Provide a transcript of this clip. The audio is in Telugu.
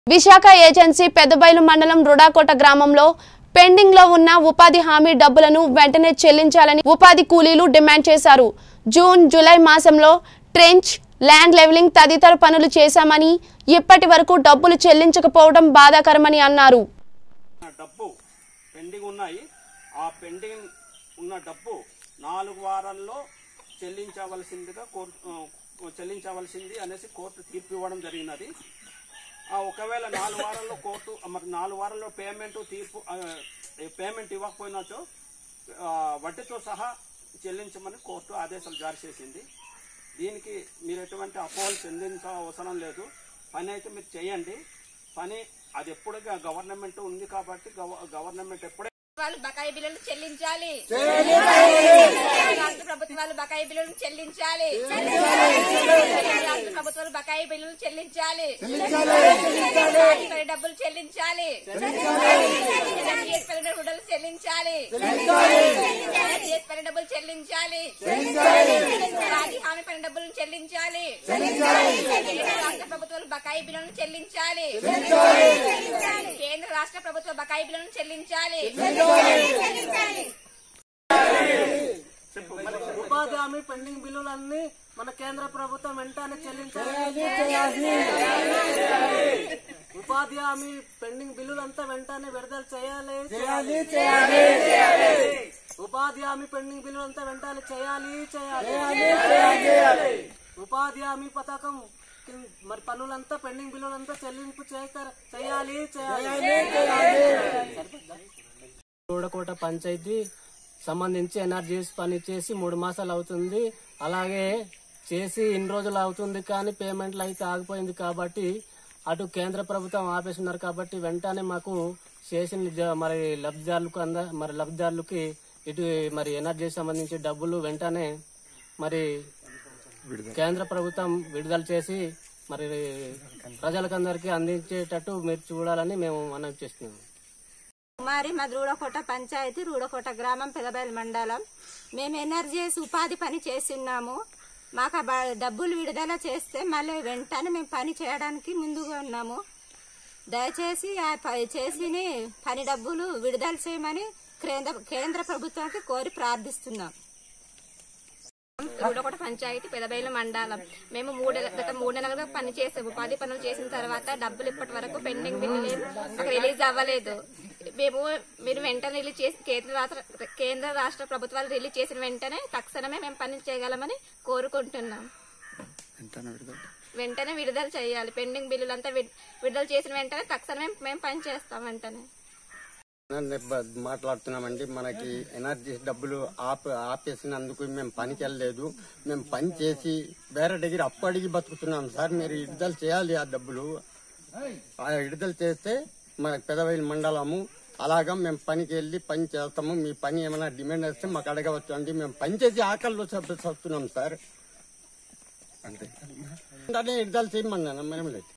విశాఖ ఏజెన్సీ పెద్దబైలు మండలం రుడాకోట గ్రామంలో పెండింగ్ లో ఉన్న ఉపాధి హామీ డబ్బులను వెంటనే చెల్లించాలని ఉపాధి కూలీలు డిమాండ్ చేశారు జూన్ జూలై మాసంలో ట్రెంచ్ ల్యాండ్ లెవెలింగ్ తదితర పనులు చేశామని ఇప్పటి వరకు డబ్బులు చెల్లించకపోవడం బాధాకరమని అన్నారు ఉన్న డబ్బు పెండింగ్ ఉన్నాయి ఆ పెండింగ్ ఉన్న డబ్బు నాలుగు వారాల్లో చెల్లించవలసిందిగా కోర్టు ఆ, చెల్లించవలసింది అనేసి కోర్టు తీర్పు ఇవ్వడం జరిగినది ఆ, ఒకవేళ నాలుగు వారాల్లో కోర్టు ఆ, మరి నాలుగు వారాల్లో పేమెంట్ తీర్పు ఆ, ఏ పేమెంట్ ఇవ్వకపోయినచో ఆ, వడ్డీతో సహా చెల్లించమని కోర్టు ఆదేశాలు జారీ చేసింది దీనికి మీరు ఎటువంటి అపోహలు చెందించ అవసరం లేదు పని అయితే మీరు చేయండి పని అది ఎప్పుడు గవర్నమెంట్ ఉంది కాబట్టి గవ- గవర్నమెంట్ ఎప్పుడే వాళ్ళు బకాయి బిల్లులు చెల్లించాలి రాష్ట్ర ప్రభుత్వాలు బకాయి బిల్లులు చెల్లించాలి రాష్ట్ర ప్రభుత్వాలు బకాయి బిల్లులు చెల్లించాలి వారి డబ్బులు చెల్లించాలి ఎన్ఎస్పీ రుణాలు చెల్లించాలి ఎన్ఎస్పీ డబ్బులు చెల్లించాలి రాజీ హామీ పని డబ్బులను చెల్లించాలి రాష్ట్ర ప్రభుత్వాలు బకాయి బిల్లులను చెల్లించాలి కేంద్ర రాష్ట్ర ప్రభుత్వ బకాయి బిల్లులను చెల్లించాలి ఉపాధి హామీ పెండింగ్ బిల్లులన్నీ మన కేంద్ర ప్రభుత్వం వెంటనే చెల్లించాలి ఉపాధి హామీ పెండింగ్ బిల్లులంతా వెంటనే విడుదల చేయాలి చేయాలి ఉపాధి హామీ పెండింగ్ బిల్లులంతా వెంటనే చేయాలి చేయాలి ఉపాధి హామీ పథకం కింద మరి పనులంతా పెండింగ్ బిల్లులంతా చెల్లింపు చేయ- చేయాలి చేయాలి గూడకోట పంచాయతీ సంబంధించి ఎన్ఆర్జీఎస్ పని చేసి మూడు మాసాలు అవుతుంది అలాగే చేసి ఇన్ని రోజులు అవుతుంది కానీ పేమెంట్లు అయితే ఆగిపోయింది కాబట్టి అటు కేంద్ర ప్రభుత్వం ఆపేస్తున్నారు కాబట్టి వెంటనే మాకు చేసిన జ- మరి లబ్ధిదారులకు అంద మరి లబ్ధిదారులకి ఇటు మరి ఎనర్జీకి సంబంధించి డబ్బులు వెంటనే మరి కేంద్ర ప్రభుత్వం విడుదల చేసి మరి ప్రజలకందరికీ అందించేటట్టు మీరు చూడాలని మేము మనం చేస్తున్నాము కుమారి మా రూడకోట పంచాయతీ రూడకోట గ్రామం పెదబయలు మండలం మేము ఎనర్జీస్ ఉపాధి పని చేస్తున్నాము మాకు ఆ బ- డబ్బులు విడుదల చేస్తే మళ్ళీ వెంటనే మేము పని చేయడానికి ముందుగా ఉన్నాము దయచేసి ఆ ప- చేసిన పని డబ్బులు విడుదల చేయమని కేంద్ర కేంద్ర ప్రభుత్వానికి కోరి ప్రార్థిస్తున్నాం రూడకోట పంచాయతీ పెదబయలు మండలం మేము మూడు గత మూడు నెలలుగా పని చేసాము ఉపాధి పనులు చేసిన తర్వాత డబ్బులు ఇప్పటి వరకు పెండింగ్ బిల్లు లేదు మాకు రిలీజ్ అవ్వలేదు మేము మీరు వెంటనే రిలీజ్ చేసి కేంద్ర రాష్ట్ర కేంద్ర రాష్ట్ర ప్రభుత్వాలు రిలీజ్ చేసిన వెంటనే తక్షణమే మేము పని చేయగలమని కోరుకుంటున్నాం వెంటనే విడుదల చేయాలి పెండింగ్ బిల్లులంతా విడ్- విడుదల చేసిన వెంటనే తక్షణమే మేము పని చేస్తాం వెంటనే బ- మాట్లాడుతున్నామండి మనకి ఎనర్జీ డబ్బులు ఆప ఆపేసినందుకు మేము పనికి వెళ్ళలేదు మేము పని చేసి వేరే దగ్గర అప్పు అడిగి బతుకుతున్నాం సార్ మీరు విడుదల చేయాలి ఆ డబ్బులు ఆ విడుదల చేస్తే మన పెదవైలు మండలము అలాగా మేము పనికి వెళ్ళి పని చేస్తాము మీ పని ఏమైనా డిమాండ్ వస్తే మాకు అడగవచ్చు అండి మేము పని చేసి ఆకలిలో చస్తున్నాం సార్ అంతే విడుదల చేయమన్నాను మనం లేదు